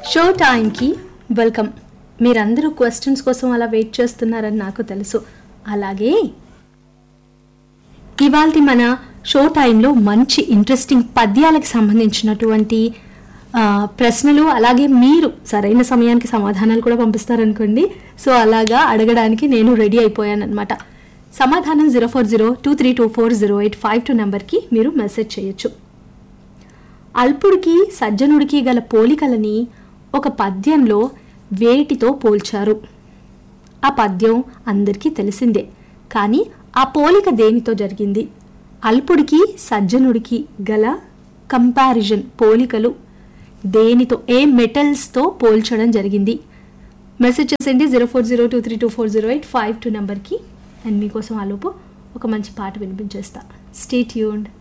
show టైంకి welcome మీరందరూ questions కోసం అలా వెయిట్ చేస్తున్నారని నాకు తెలుసు అలాగే ఇవాళ మన షో టైంలో మంచి ఇంట్రెస్టింగ్ పద్యాలకు సంబంధించినటువంటి ఆ, ప్రశ్నలు అలాగే మీరు సరైన సమయానికి సమాధానాలు కూడా పంపిస్తారనుకోండి సో అలాగా అడగడానికి నేను రెడీ అయిపోయాను అనమాట సమాధానం zero four zero two three two four zero eight five two నెంబర్కి మీరు మెసేజ్ చేయొచ్చు అల్పుడికి సజ్జనుడికి గల పోలికలని ఒక పద్యంలో వేటితో పోల్చారు ఆ పద్యం అందరికీ తెలిసిందే కానీ ఆ పోలిక దేనితో జరిగింది అల్పుడికి సజ్జనుడికి గల కంపారిజన్ పోలికలు దేనితో ఏ మెటల్స్తో పోల్చడం జరిగింది మెసేజ్ చేసేయండి zero four zero two three two four zero eight five two నెంబర్కి అండ్ మీకోసం ఆలోపు ఒక మంచి పాట వినిపించేస్తా స్టే ట్యూన్డ్